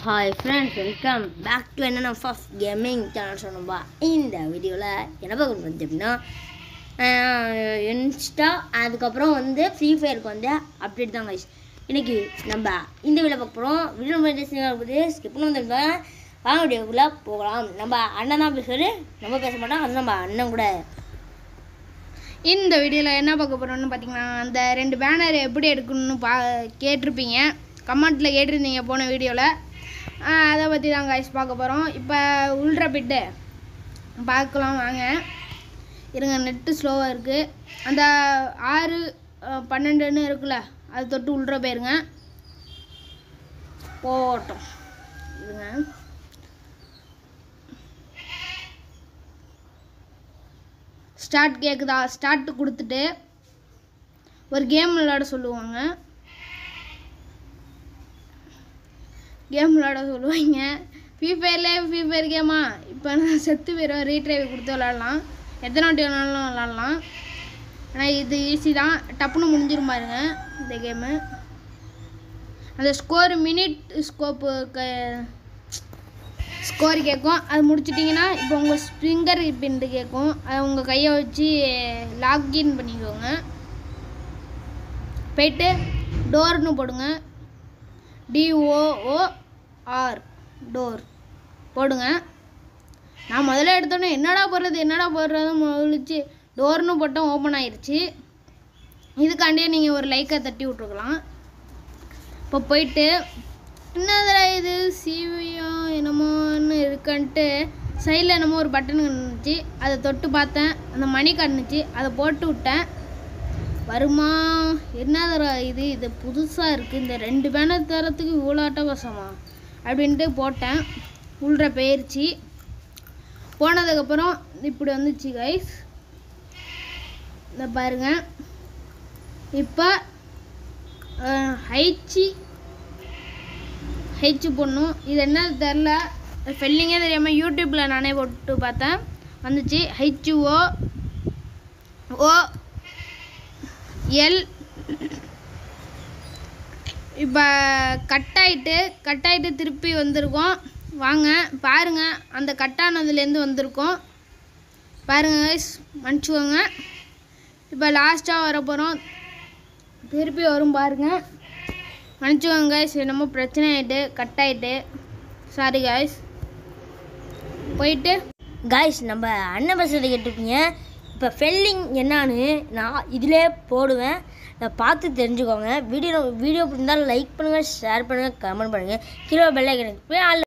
hi friends welcome back to என்னென்ன first gaming channel சொன்னோம்பா இந்த வீடியோவில் என்ன பார்க்க வந்து அப்படின்னா இன்ஸ்டா அதுக்கப்புறம் வந்து ஃப்ரீ ஃபயருக்கு வந்து அப்டேட் தான் guys இன்னைக்கு நம்ம இந்த வீடியோ பார்க்க போகிறோம் வீடியோ போது ஸ்கிப் பண்ணி வந்துருக்கோம் வாங்க வீடியோக்குள்ளே போகலாம் நம்ம அண்ணன் தான் பேசுவார் நம்ம பேச மாட்டோம் அது நம்ம அண்ணன் கூட இந்த வீடியோவில் என்ன பார்க்க போகிறோம்னு பார்த்தீங்கன்னா அந்த ரெண்டு பேனர் எப்படி எடுக்கணும்னு பா கேட்டிருப்பீங்க கமெண்ட்டில் கேட்டிருந்தீங்க போன வீடியோவில் அதை பற்றி தான் காய்ஸ் பார்க்க போகிறோம் இப்போ உள்ற பிட்டு பார்க்கலாம் வாங்க இருங்க நெட்டு ஸ்லோவாக இருக்குது அந்த ஆறு அஹ், பன்னெண்டுன்னு இருக்குல்ல அது தொட்டு உள்ற போயிருங்க போட்டோம் இருங்க ஸ்டார்ட் கேட்குதா ஸ்டார்ட் கொடுத்துட்டு ஒரு கேம் விளையாட சொல்லுவாங்க கேம் விளையாட சொல்லுவாங்க ஃப்ரீ ஃபயர்லேயே ஃப்ரீ ஃபயர் கேமா இப்போ நான் செத்து போயிடும் ரீட்ரைவ் கொடுத்து விளாட்லாம் எத்தனை வாட்டி வேணாலும் விளாட்லாம் ஆனால் இது ஈஸி தான் டப்புன்னு முடிஞ்சிரும் பாருங்க இந்த கேமு அந்த ஸ்கோர் மினிட் ஸ்கோப்பு க ஸ்கோர் கேட்கும் அது முடிச்சிட்டிங்கன்னா இப்போ உங்கள் ஃபிங்கர் பிரிண்ட் கேட்கும் அதை உங்கள் கையை வச்சு லாக்இன் பண்ணிக்கோங்க போயிட்டு டோர்னு போடுங்க டிஓஓஆர் டோர் போடுங்க நான் முதல்ல எடுத்தோன்னே என்னடா போடுறது என்னடா போடுறது முழிச்சு டோர்னு போட்டோம் ஓப்பன் ஆயிருச்சு இதுக்காண்டியே நீங்கள் ஒரு லைக்கை தட்டி விட்ருக்கலாம் இப்போ போயிட்டு என்னதுடா இது சிவியம் என்னமோன்னு இருக்குன்ட்டு சைடில் என்னமோ ஒரு பட்டன் இருந்துச்சு அதை தொட்டு பார்த்தேன் அந்த மணி காட்டுனுச்சு அதை போட்டு விட்டேன் வருமா என்னதுடா இது இது புதுசாக இருக்குது இந்த ரெண்டு பேனர் தரத்துக்கு இவ்வளோ அட்டகாசமா அப்படின்ட்டு போட்டேன் உள்ற போயிருச்சு போனதுக்கப்புறம் இப்படி வந்துச்சு கைஸ் இந்த பாருங்க இப்போ ஹைச்சி ஹெச் போடணும் இது என்ன தெரில ஸ்பெல்லிங்கே தெரியாமல் யூடியூப்பில் நானே போட்டு பார்த்தேன் வந்துச்சு ஹெச்ஓ ஓ எல் இப்போ கட் ஆயிட்டு கட் ஆயிட்டு திருப்பி வந்திருக்கோம் வாங்க பாருங்க அந்த கட்டானதுலேருந்து வந்திருக்கோம் பாருங்க guys, மன்னிச்சுக்கோங்க இப்போ லாஸ்ட்டாக வர போகிறோம் திருப்பி வரும் பாருங்க மன்னிச்சுக்கோங்க guys என்னமோ பிரச்சனை ஆகிட்டு கட் ஆகிட்டு சாரி guys போயிட்டு காய்ஸ் நம்ம அண்ணன் பேசுறதை கேட்டிருப்பீங்க இப்போ ஃபெல்லிங் என்னான்னு நான் இதிலே போடுவேன் நான் பார்த்து தெரிஞ்சுக்கோங்க வீடியோ வீடியோ பிடிந்தால் லைக் பண்ணுங்கள் ஷேர் பண்ணுங்கள் கமெண்ட் பண்ணுங்கள் கீழே பெல்லைக்கனுக்கு போய் ஆள்